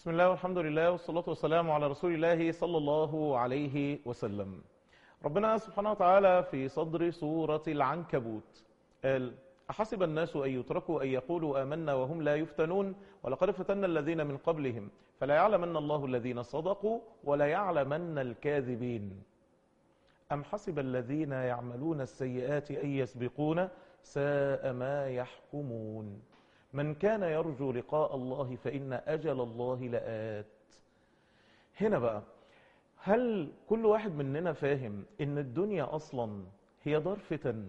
بسم الله والحمد لله والصلاة والسلام على رسول الله صلى الله عليه وسلم ربنا سبحانه وتعالى في صدر سورة العنكبوت قال أحسب الناس أن يتركوا أن يقولوا آمنا وهم لا يفتنون ولقد فتنا الذين من قبلهم فلا يعلمن الله الذين صدقوا ولا يعلمن الكاذبين أم حسب الذين يعملون السيئات أن يسبقون ساء ما يحكمون من كان يرجو لقاء الله فإن أجل الله لآت هنا بقى هل كل واحد مننا فاهم ان الدنيا اصلا هي دار فتن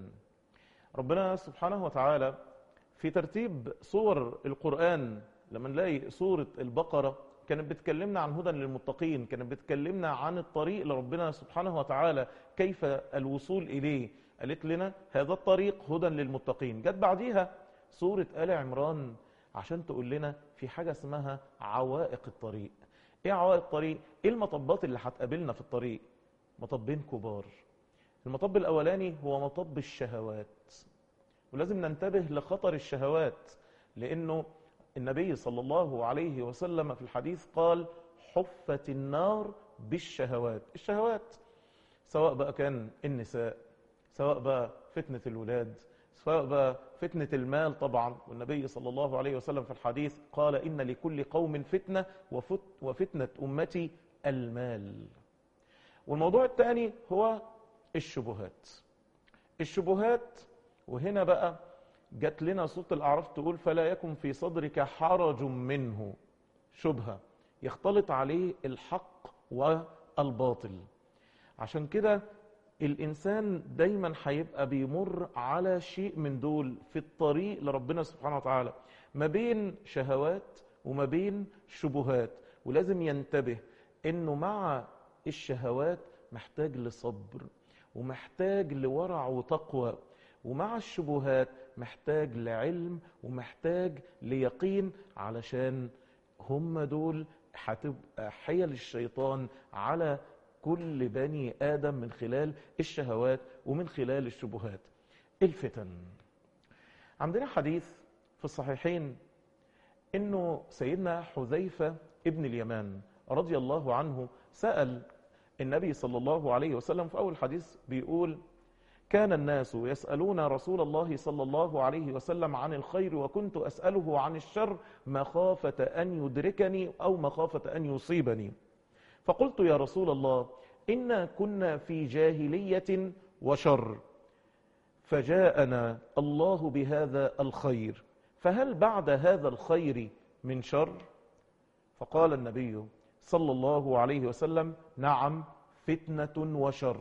ربنا سبحانه وتعالى في ترتيب صور القرآن لما نلاقي سورة البقرة كانت بتكلمنا عن هدى للمتقين كانت بتكلمنا عن الطريق لربنا سبحانه وتعالى كيف الوصول إليه قالت لنا هذا الطريق هدى للمتقين جت بعديها سورة آل عمران عشان تقول لنا في حاجة اسمها عوائق الطريق ايه عوائق الطريق ايه المطبات اللي هتقابلنا في الطريق مطبين كبار المطب الاولاني هو مطب الشهوات ولازم ننتبه لخطر الشهوات لانه النبي صلى الله عليه وسلم في الحديث قال حفت النار بالشهوات الشهوات سواء بقى كان النساء سواء بقى فتنة الولاد سواء بقى فتنة المال طبعا والنبي صلى الله عليه وسلم في الحديث قال إن لكل قوم فتنة وفت وفتنة أمتي المال والموضوع الثاني هو الشبهات الشبهات وهنا بقى جات لنا صوت الأعراف تقول فلا يكن في صدرك حرج منه شبهة يختلط عليه الحق والباطل عشان كده الإنسان دايما هيبقى بيمر على شيء من دول في الطريق لربنا سبحانه وتعالى ما بين شهوات وما بين شبهات ولازم ينتبه انه مع الشهوات محتاج لصبر ومحتاج لورع وتقوى ومع الشبهات محتاج لعلم ومحتاج ليقين علشان هم دول هتبقى حيل الشيطان على كل بني آدم من خلال الشهوات ومن خلال الشبهات الفتن عندنا حديث في الصحيحين انه سيدنا حذيفة ابن اليمان رضي الله عنه سأل النبي صلى الله عليه وسلم في أول حديث بيقول كان الناس يسألون رسول الله صلى الله عليه وسلم عن الخير وكنت أسأله عن الشر مخافة أن يدركني أو مخافة أن يصيبني فقلت يا رسول الله إنا كنا في جاهلية وشر فجاءنا الله بهذا الخير فهل بعد هذا الخير من شر فقال النبي صلى الله عليه وسلم نعم فتنة وشر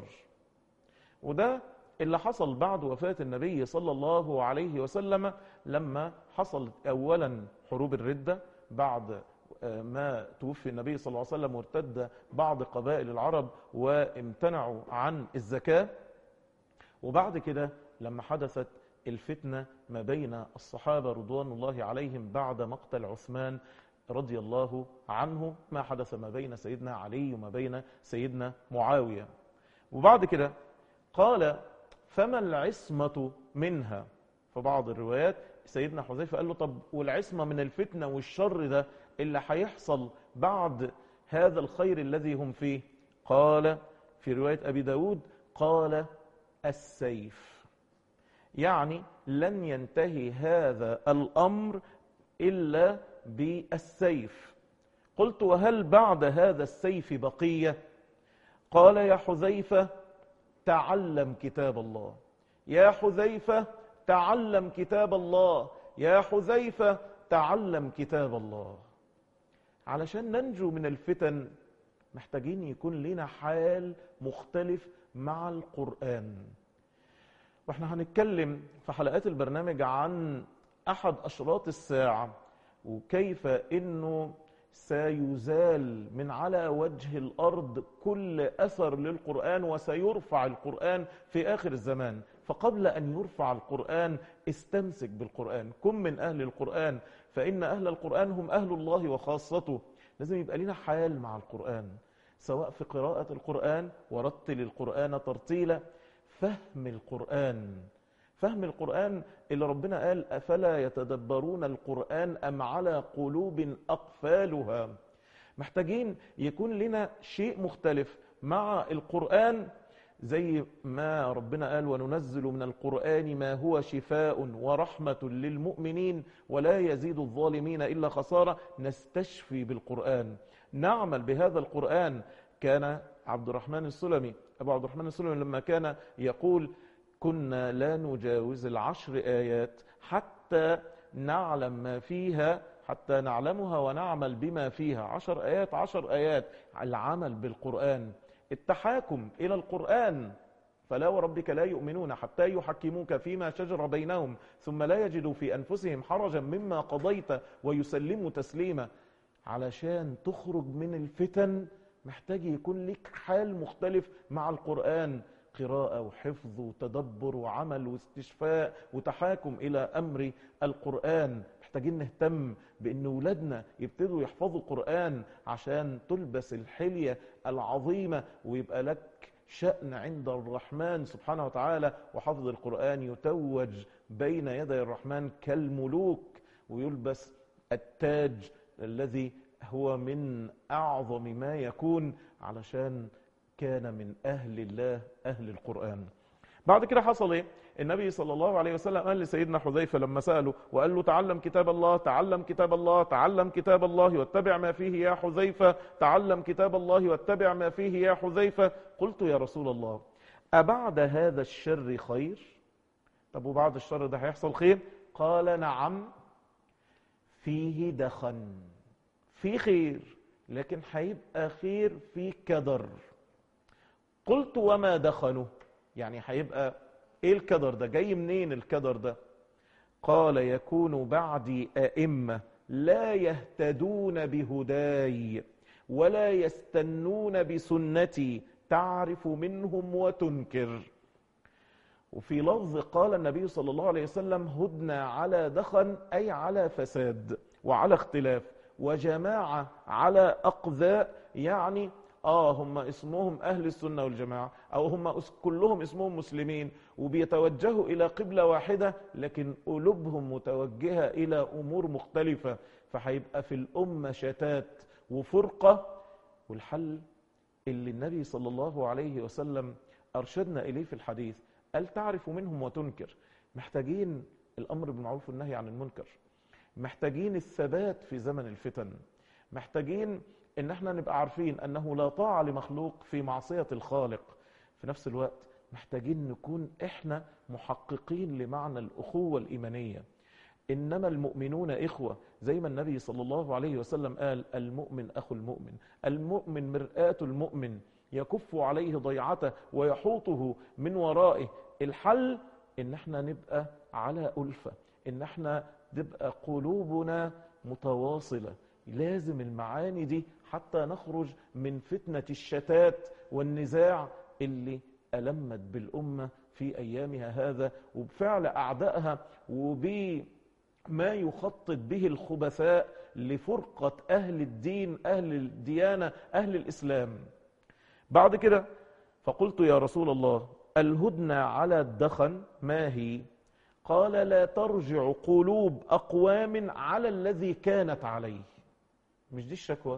وده اللي حصل بعد وفاة النبي صلى الله عليه وسلم لما حصل أولا حروب الردة بعد ما توفي النبي صلى الله عليه وسلم وارتد بعض قبائل العرب وامتنعوا عن الزكاة وبعد كده لما حدثت الفتنة ما بين الصحابة رضوان الله عليهم بعد مقتل عثمان رضي الله عنه ما حدث ما بين سيدنا علي وما بين سيدنا معاوية وبعد كده قال فما العصمة منها في بعض الروايات سيدنا حذيفة قال له طب والعصمة من الفتنة والشر ده اللي هيحصل بعد هذا الخير الذي هم فيه قال في رواية أبي داود قال السيف يعني لن ينتهي هذا الأمر إلا بالسيف قلت وهل بعد هذا السيف بقية قال يا حذيفة تعلم كتاب الله يا حذيفة تعلم كتاب الله يا حذيفة تعلم كتاب الله علشان ننجو من الفتن محتاجين يكون لنا حال مختلف مع القرآن واحنا هنتكلم في حلقات البرنامج عن أحد أشراط الساعة وكيف إنه سيزال من على وجه الأرض كل أثر للقرآن وسيرفع القرآن في آخر الزمان فقبل أن يرفع القرآن استمسك بالقرآن كن من أهل القرآن فإن أهل القرآن هم أهل الله وخاصته لازم يبقى لنا حال مع القرآن سواء في قراءة القرآن ورتل القرآن ترتيلا فهم القرآن فهم القرآن اللي ربنا قال أفلا يتدبرون القرآن أم على قلوب أقفالها محتاجين يكون لنا شيء مختلف مع القرآن زي ما ربنا قال وننزل من القرآن ما هو شفاء ورحمة للمؤمنين ولا يزيد الظالمين إلا خسارة نستشفي بالقرآن نعمل بهذا القرآن كان عبد الرحمن السلمي أبو عبد الرحمن السلمي لما كان يقول كنا لا نجاوز العشر آيات حتى نعلم ما فيها حتى نعلمها ونعمل بما فيها عشر آيات عشر آيات العمل بالقرآن التحاكم إلى القرآن فلا وربك لا يؤمنون حتى يحكموك فيما شجر بينهم ثم لا يجدوا في أنفسهم حرجا مما قضيت ويسلموا تسليما علشان تخرج من الفتن محتاج يكون لك حال مختلف مع القرآن قراءة وحفظ وتدبر وعمل واستشفاء وتحاكم إلى أمر القرآن محتاجين نهتم بأن ولادنا يبتدوا يحفظوا القرآن عشان تلبس الحلية العظيمة ويبقى لك شأن عند الرحمن سبحانه وتعالى وحفظ القرآن يتوج بين يدي الرحمن كالملوك ويلبس التاج الذي هو من أعظم ما يكون علشان كان من أهل الله أهل القرآن بعد كده حصل ايه النبي صلى الله عليه وسلم قال لسيدنا حذيفة لما سأله وقال له تعلم كتاب الله تعلم كتاب الله تعلم كتاب الله واتبع ما فيه يا حذيفة تعلم كتاب الله واتبع ما فيه يا حذيفة قلت يا رسول الله أبعد هذا الشر خير طب وبعد الشر ده هيحصل خير قال نعم فيه دخن في خير لكن هيبقى خير في كدر قلت وما دخنه يعني هيبقى ايه الكدر ده جاي منين الكدر ده قال يكون بعدي ائمه لا يهتدون بهداي ولا يستنون بسنتي تعرف منهم وتنكر وفي لفظ قال النبي صلى الله عليه وسلم هدنا على دخن اي على فساد وعلى اختلاف وجماعه على اقذاء يعني اه هم اسمهم اهل السنه والجماعه او هم كلهم اسمهم مسلمين وبيتوجهوا الى قبله واحده لكن قلوبهم متوجهه الى امور مختلفه فهيبقى في الامه شتات وفرقه والحل اللي النبي صلى الله عليه وسلم ارشدنا اليه في الحديث قال تعرف منهم وتنكر محتاجين الامر بالمعروف والنهي عن المنكر محتاجين الثبات في زمن الفتن محتاجين ان احنا نبقى عارفين انه لا طاعة لمخلوق في معصية الخالق في نفس الوقت محتاجين نكون احنا محققين لمعنى الاخوة الايمانية انما المؤمنون اخوة زي ما النبي صلى الله عليه وسلم قال المؤمن اخو المؤمن المؤمن مرآة المؤمن يكف عليه ضيعته ويحوطه من ورائه الحل ان احنا نبقى على ألفة ان احنا تبقى قلوبنا متواصلة لازم المعاني دي حتى نخرج من فتنة الشتات والنزاع اللي ألمت بالأمة في أيامها هذا وبفعل أعدائها وبما يخطط به الخبثاء لفرقة أهل الدين أهل الديانة أهل الإسلام بعد كده فقلت يا رسول الله الهدنة على الدخن ما هي قال لا ترجع قلوب أقوام على الذي كانت عليه مش دي الشكوى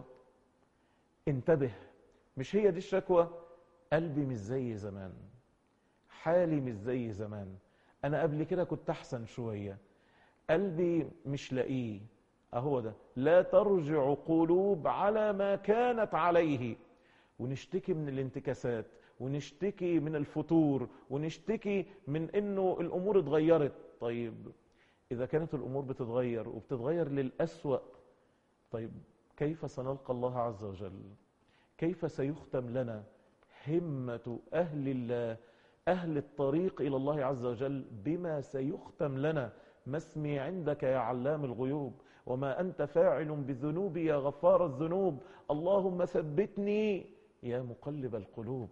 انتبه مش هي دي الشكوى قلبي مش زي زمان حالي مش زي زمان انا قبل كده كنت احسن شوية قلبي مش لاقيه اهو ده لا ترجع قلوب على ما كانت عليه ونشتكي من الانتكاسات ونشتكي من الفتور ونشتكي من انه الامور اتغيرت طيب اذا كانت الامور بتتغير وبتتغير للأسوأ طيب كيف سنلقى الله عز وجل كيف سيختم لنا همة أهل الله أهل الطريق إلى الله عز وجل بما سيختم لنا ما اسمي عندك يا علام الغيوب وما أنت فاعل بذنوبي يا غفار الذنوب اللهم ثبتني يا مقلب القلوب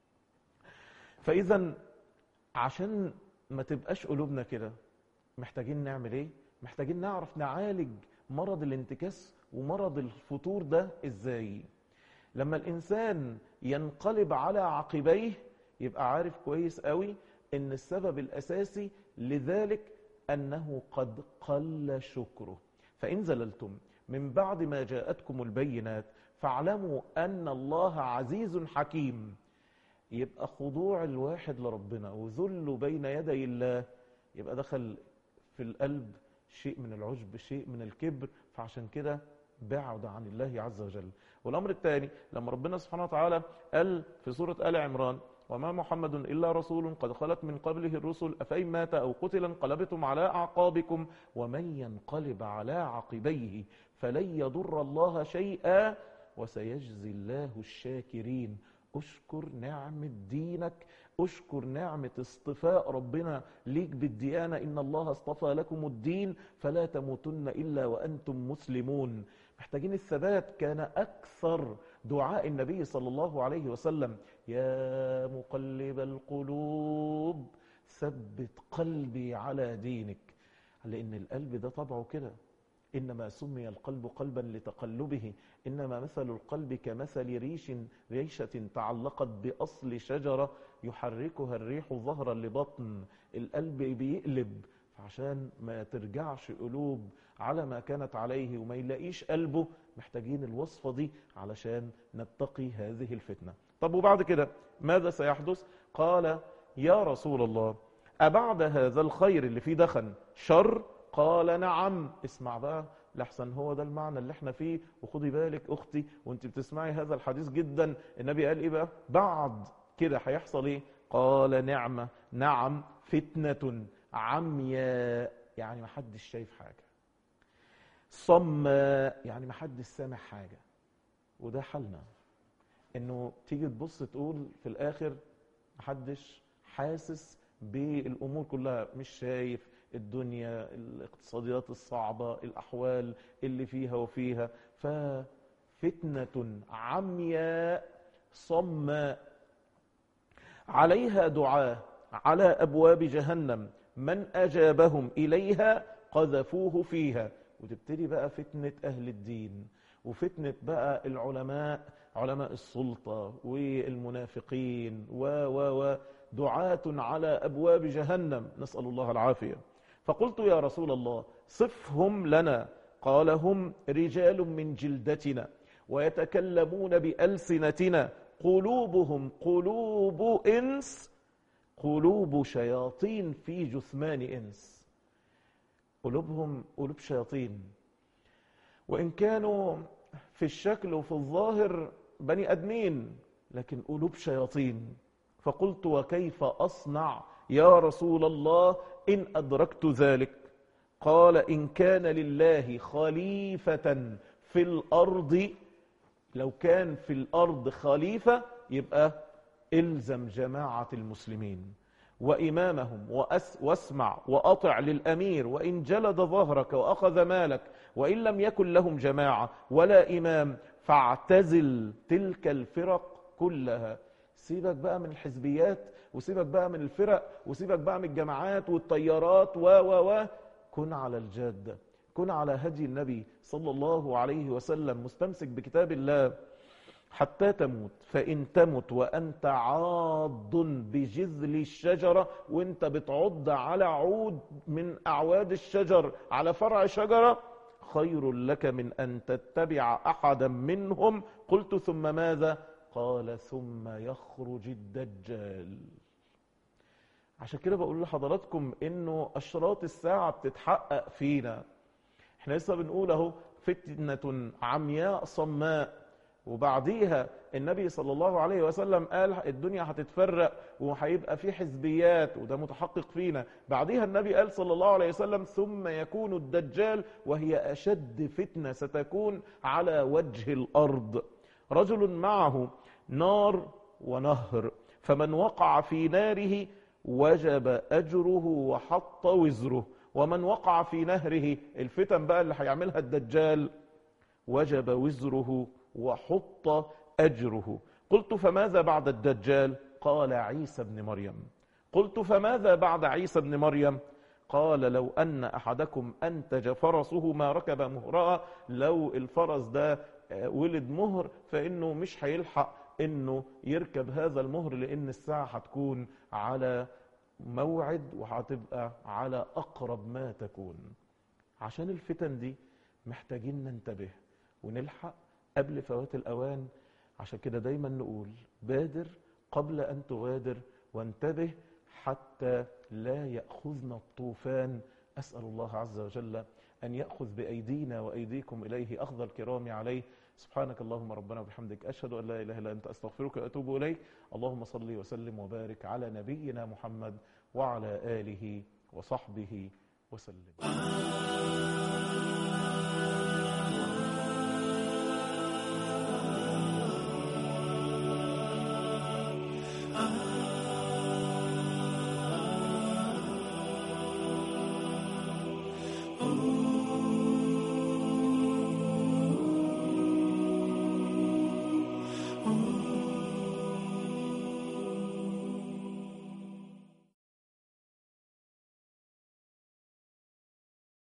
فإذا عشان ما تبقاش قلوبنا كده محتاجين نعمل ايه محتاجين نعرف نعالج مرض الانتكاس ومرض الفتور ده ازاي لما الانسان ينقلب على عقبيه يبقى عارف كويس قوي ان السبب الاساسي لذلك انه قد قل شكره فان زللتم من بعد ما جاءتكم البينات فاعلموا أن الله عزيز حكيم يبقى خضوع الواحد لربنا وذله بين يدي الله يبقى دخل في القلب شيء من العجب شيء من الكبر فعشان كده بعد عن الله عز وجل والأمر الثاني لما ربنا سبحانه وتعالى قال في سورة آل عمران وما محمد إلا رسول قد خلت من قبله الرسل أفإن مات أو قتل انقلبتم على أعقابكم ومن ينقلب على عقبيه فلن يضر الله شيئا وسيجزي الله الشاكرين اشكر نعمة دينك اشكر نعمة اصطفاء ربنا ليك بالديانة إن الله اصطفى لكم الدين فلا تموتن إلا وأنتم مسلمون محتاجين الثبات كان أكثر دعاء النبي صلى الله عليه وسلم يا مقلب القلوب ثبت قلبي على دينك لأن القلب ده طبعه كده إنما سمي القلب قلبا لتقلبه إنما مثل القلب كمثل ريش ريشة تعلقت بأصل شجرة يحركها الريح ظهرا لبطن القلب بيقلب فعشان ما ترجعش قلوب على ما كانت عليه وما يلاقيش قلبه محتاجين الوصفة دي علشان نتقي هذه الفتنة طب وبعد كده ماذا سيحدث قال يا رسول الله أبعد هذا الخير اللي فيه دخن شر قال نعم اسمع بقى لحسن هو ده المعنى اللي احنا فيه وخدي بالك اختي وانت بتسمعي هذا الحديث جدا النبي قال ايه بقى بعد كده هيحصل ايه قال نعمة نعم فتنة عمياء يعني ما حدش شايف حاجة صماء يعني ما حدش سامع حاجة وده حالنا انه تيجي تبص تقول في الاخر محدش حاسس بالامور كلها مش شايف الدنيا الاقتصاديات الصعبة الأحوال اللي فيها وفيها ففتنة عمياء صماء عليها دعاة على أبواب جهنم من أجابهم إليها قذفوه فيها وتبتدي بقى فتنة أهل الدين وفتنة بقى العلماء علماء السلطة والمنافقين و و و دعاة على أبواب جهنم نسأل الله العافية فقلت يا رسول الله صفهم لنا قال هم رجال من جلدتنا ويتكلمون بألسنتنا قلوبهم قلوب إنس قلوب شياطين في جثمان إنس قلوبهم قلوب شياطين وإن كانوا في الشكل وفي الظاهر بني أدمين لكن قلوب شياطين فقلت وكيف أصنع يا رسول الله إن أدركت ذلك قال إن كان لله خليفة في الأرض لو كان في الأرض خليفة يبقى إلزم جماعة المسلمين وإمامهم وأس واسمع وأطع للأمير وإن جلد ظهرك وأخذ مالك وإن لم يكن لهم جماعة ولا إمام فاعتزل تلك الفرق كلها سيبك بقى من الحزبيات وسيبك بقى من الفرق وسيبك بقى من الجماعات والطيارات و و و كن على الجادة كن على هدي النبي صلى الله عليه وسلم مستمسك بكتاب الله حتى تموت فإن تمت وأنت عاض بجذل الشجرة وانت بتعض على عود من أعواد الشجر على فرع شجرة خير لك من أن تتبع أحدا منهم قلت ثم ماذا قال ثم يخرج الدجال عشان كده بقول لحضراتكم انه اشراط الساعة بتتحقق فينا احنا لسه بنقول اهو فتنة عمياء صماء وبعديها النبي صلى الله عليه وسلم قال الدنيا هتتفرق وهيبقى في حزبيات وده متحقق فينا بعديها النبي قال صلى الله عليه وسلم ثم يكون الدجال وهي أشد فتنة ستكون على وجه الأرض رجل معه نار ونهر فمن وقع في ناره وجب أجره وحط وزره ومن وقع في نهره الفتن بقى اللي هيعملها الدجال وجب وزره وحط أجره قلت فماذا بعد الدجال قال عيسى بن مريم قلت فماذا بعد عيسى بن مريم قال لو أن أحدكم أنتج فرسه ما ركب مهرأة لو الفرس ده ولد مهر فإنه مش هيلحق إنه يركب هذا المهر لأن الساعة هتكون على موعد وهتبقى على أقرب ما تكون عشان الفتن دي محتاجين ننتبه ونلحق قبل فوات الأوان عشان كده دايما نقول بادر قبل أن تغادر وانتبه حتى لا يأخذنا الطوفان أسأل الله عز وجل أن يأخذ بأيدينا وأيديكم إليه أخذ الكرام عليه سبحانك اللهم ربنا وبحمدك أشهد أن لا إله إلا أنت أستغفرك وأتوب إليك اللهم صل وسلم وبارك على نبينا محمد وعلى آله وصحبه وسلم